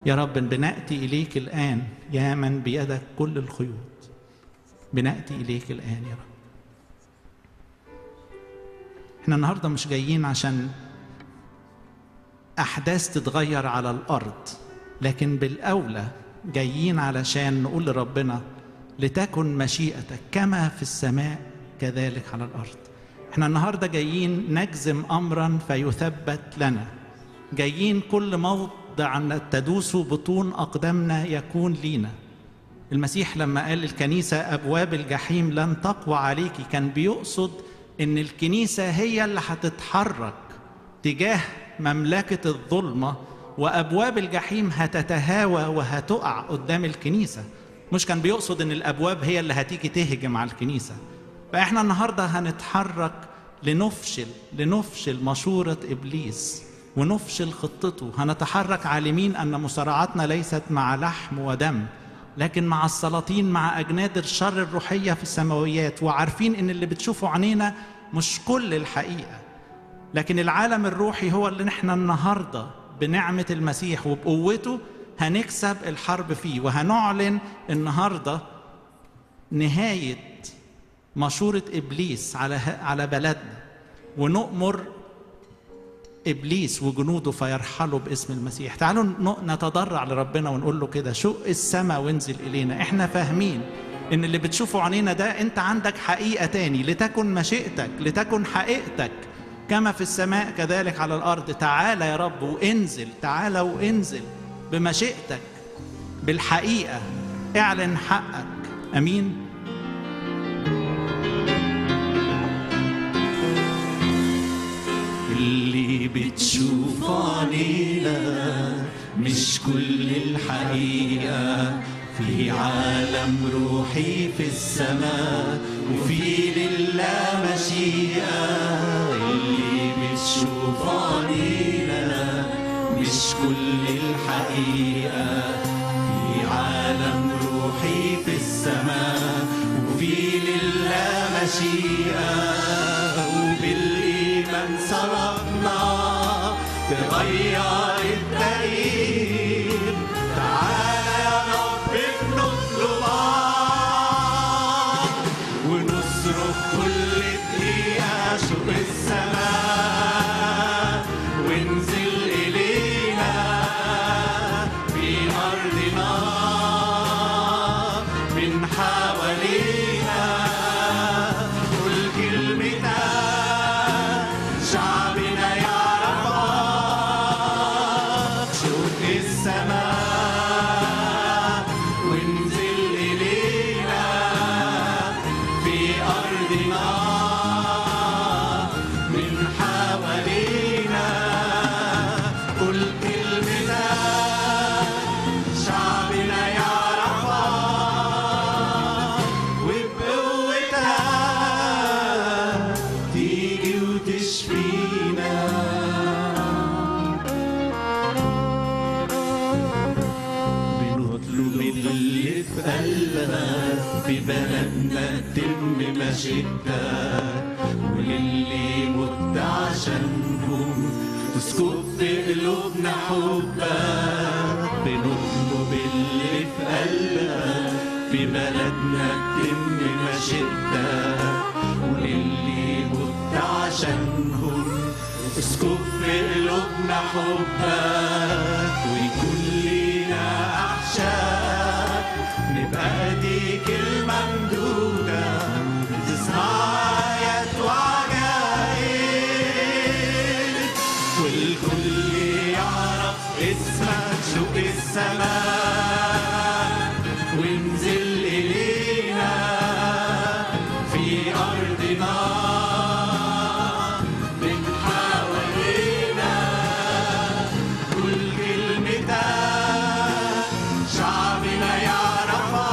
يا رب بنأتي إليك الآن يا من بيدك كل الخيوط بنأتي إليك الآن يا رب احنا النهارده مش جايين عشان أحداث تتغير على الأرض لكن بالأولى جايين علشان نقول لربنا لتكن مشيئتك كما في السماء كذلك على الأرض احنا النهارده جايين نجزم أمرا فيثبت لنا جايين كل موضع تدوس بطون أقدامنا يكون لينا المسيح لما قال للكنيسة أبواب الجحيم لن تقوى عليكي كان بيقصد إن الكنيسة هي اللي هتتحرك تجاه مملكة الظلمة وأبواب الجحيم هتتهاوى وهتقع قدام الكنيسة مش كان بيقصد إن الأبواب هي اللي هتيجي تهجم على الكنيسة فإحنا النهاردة هنتحرك لنفشل لنفشل مشورة إبليس ونفشل خطته هنتحرك عالمين أن مصارعتنا ليست مع لحم ودم لكن مع السلاطين مع أجناد الشر الروحية في السماويات وعارفين إن اللي بتشوفوا عينينا مش كل الحقيقة لكن العالم الروحي هو اللي احنا النهارده بنعمة المسيح وبقوته هنكسب الحرب فيه وهنعلن النهارده نهاية مشورة إبليس على على بلدنا ونؤمر إبليس وجنوده فيرحلوا باسم المسيح تعالوا نتضرع لربنا ونقول له كده شق السماء وانزل إلينا احنا فاهمين ان اللي بتشوفه عينينا ده انت عندك حقيقة تاني لتكن مشيئتك لتكن حقيقتك كما في السماء كذلك على الأرض تعالى يا رب وانزل تعالى وانزل بمشيئتك بالحقيقة اعلن حقك أمين اللي بتشوف علينا مش كل الحقيقة في عالم روحي في السماء وفي لله مشيئة اللي بتشوف علينا مش كل الحقيقة في عالم روحي في السماء وفي لله مشيئة وبالإيمان صرفنا تغير التاريخ تعالى يا رب نطلبك ونصرخ كل دقيقة شوق السماء وانزل إلينا في أرضنا من حوالينا قول كلمتك شعبنا يعرفك شوق السماء وانزل إلينا في أرضنا من حوالينا قل كلمتك شعبنا يعرفك وبقوتك تيجي وتشفينا بنطلب اللي في قلبك في بلدنا تتم مشيئتك وللي مت عشانهم تسكب في قلوبنا حبك بنطلب اللي في قلبك في بلدنا تتم مشيئتك وللي مت عشانهم اسكب في قلوبنا حبك ويكون لينا احشاء نبقى ايديك الممدودة تصنع آيات وعجائب والكل يعرف اسمك شوق السماء وانزل إلينا في أرضنا من حوالينا كل كلمتك شعبنا يعرفك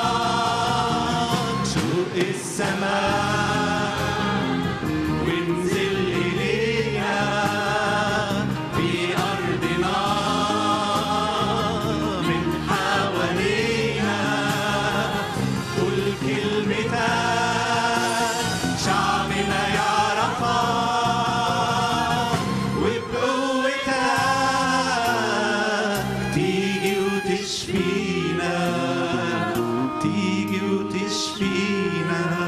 شوق السماء وانزل إلينا في أرضنا من حوالينا وتشفينا تيجي وتشفينا